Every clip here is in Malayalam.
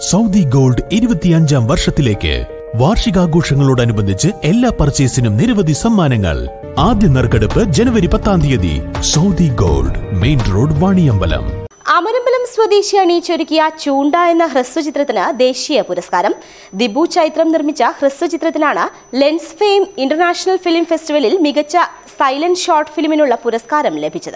സൗദി ഗോൾഡ് ഇരുപത്തിയഞ്ചാം വർഷത്തിലേക്ക് വാർഷികാഘോഷങ്ങളോടനുബന്ധിച്ച് എല്ലാ പർച്ചേസിനും നിരവധി സമ്മാനങ്ങൾ ആദ്യ നറുക്കെടുപ്പ് ജനുവരി പത്താം തീയതി Saudi gold main road Vaniyambalam Amarambalam സ്വദേശി അണിയിച്ചൊരുക്കിയ ചൂണ്ട എന്ന ഹ്രസ്വചിത്രത്തിന് ദേശീയ പുരസ്കാരം ദിബു ചൈത്രം നിർമ്മിച്ച ഹ്രസ്വചിത്രത്തിനാണ് ലെൻസ് ഫെയിം ഇന്റർനാഷണൽ ഫിലിം ഫെസ്റ്റിവലിൽ മികച്ച സൈലന്റ് ഷോർട്ട് ഫിലിമിനുള്ള പുരസ്കാരം ലഭിച്ചത്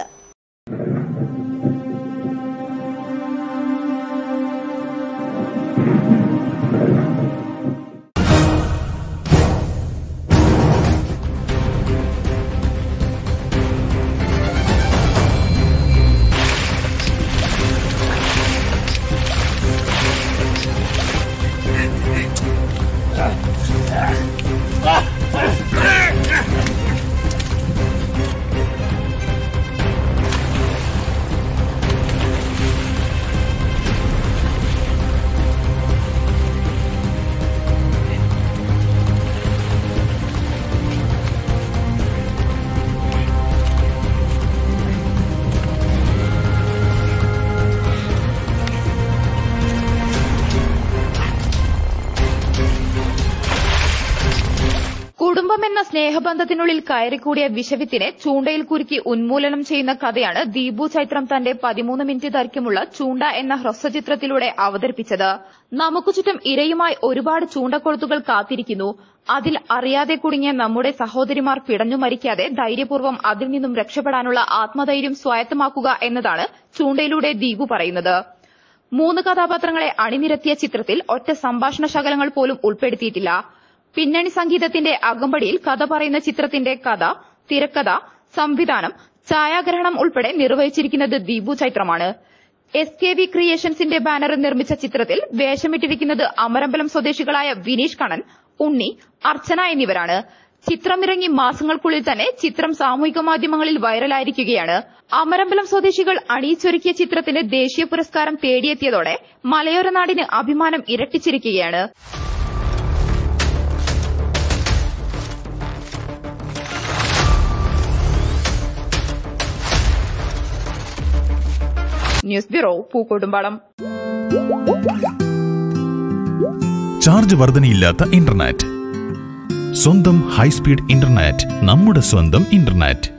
കുടുംബം എന്ന സ്നേഹബന്ധത്തിനുള്ളിൽ കയറിക്കൂടിയ വിഷവിത്തിനെ ചൂണ്ടയിൽ കുരുക്കി ഉന്മൂലനം ചെയ്യുന്ന കഥയാണ് ദീപു ചൈത്രം തന്റെ പതിമൂന്ന് മിനിറ്റ് ദൈർഘ്യമുള്ള ചൂണ്ട എന്ന ഹ്രസ്വചിത്രത്തിലൂടെ അവതരിപ്പിച്ചത് നമുക്ക് ചുറ്റും ഇരയുമായി ഒരുപാട് ചൂണ്ടക്കൊളുത്തുകൾ കാത്തിരിക്കുന്നു അതിൽ അറിയാതെ കുടുങ്ങിയ നമ്മുടെ സഹോദരിമാർ പിടഞ്ഞു മരിക്കാതെ ധൈര്യപൂർവ്വം അതിൽ നിന്നും രക്ഷപ്പെടാനുള്ള ആത്മധൈര്യം സ്വായത്തമാക്കുക എന്നതാണ് ചൂണ്ടയിലൂടെ ദീപു പറയുന്നത് മൂന്ന് കഥാപാത്രങ്ങളെ അണിനിരത്തിയ ചിത്രത്തിൽ ഒറ്റ സംഭാഷണ ശകലങ്ങൾ പോലും ഉൾപ്പെടുത്തിയിട്ടില്ല പിന്നണി സംഗീതത്തിന്റെ അകമ്പടിയിൽ കഥ പറയുന്ന ചിത്രത്തിന്റെ കഥ തിരക്കഥ സംവിധാനം ഛായാഗ്രഹണം ഉൾപ്പെടെ നിർവഹിച്ചിരിക്കുന്നത് ദീപു ചൈത്രമാണ് എസ് കെ വി ക്രിയേഷൻസിന്റെ ബാനറിൽ നിർമ്മിച്ച ചിത്രത്തിൽ വേഷമിട്ടിരിക്കുന്നത് അമരമ്പലം സ്വദേശികളായ വിനീഷ് കണ്ണൻ ഉണ്ണി അർച്ചന എന്നിവരാണ് ചിത്രമിറങ്ങി മാസങ്ങൾക്കുള്ളിൽ തന്നെ ചിത്രം സാമൂഹിക മാധ്യമങ്ങളിൽ വൈറലായിരിക്കുകയാണ് അമരമ്പലം സ്വദേശികൾ അണിയിച്ചൊരുക്കിയ ചിത്രത്തിന് ദേശീയ പുരസ്കാരം തേടിയെത്തിയതോടെ മലയോര നാടിന് അഭിമാനം ഇരട്ടിച്ചിരിക്കുകയാണ് ന്യൂസ് ബ്യൂറോ പൂക്കോട്ടുംപാടം ചാർജ് വർധനയില്ലാത്ത ഇന്റർനെറ്റ് സ്വന്തം ഹൈസ്പീഡ് ഇന്റർനെറ്റ് നമ്മുടെ സ്വന്തം ഇന്റർനെറ്റ്